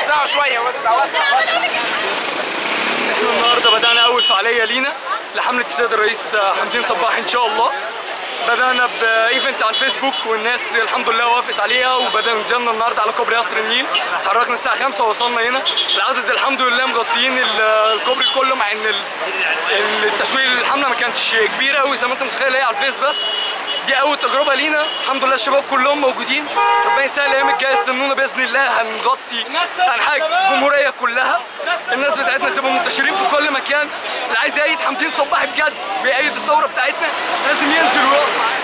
وسعوا شويه وسع وسع احنا النهارده بدأنا أول فعالية لينا لحملة السيد الرئيس حمدين صباح إن شاء الله بدأنا بإيفنت على الفيسبوك والناس الحمد لله وافقت عليها وبدأنا نزلنا النهارده على كوبري قصر النيل اتحركنا الساعة 5 ووصلنا هنا العدد الحمد لله مغطيين ال- الكوبري كله مع إن ال- التسويق للحملة ما كانش كبير قوي زي ما أنت متخيل هي على الفيس بس دي أول تجربة لينا الحمد لله الشباب كلهم موجودين ربنا يسهل الأيام الجاية استنونا بإذن الله هنغطي أنحاء الجمهورية كلها الناس بتاعتنا تبقى منتشرين في كل مكان اللي عايز يأيد حمدين صباحي بجد ويأيد الثورة بتاعتنا لازم ينزل ويقف معانا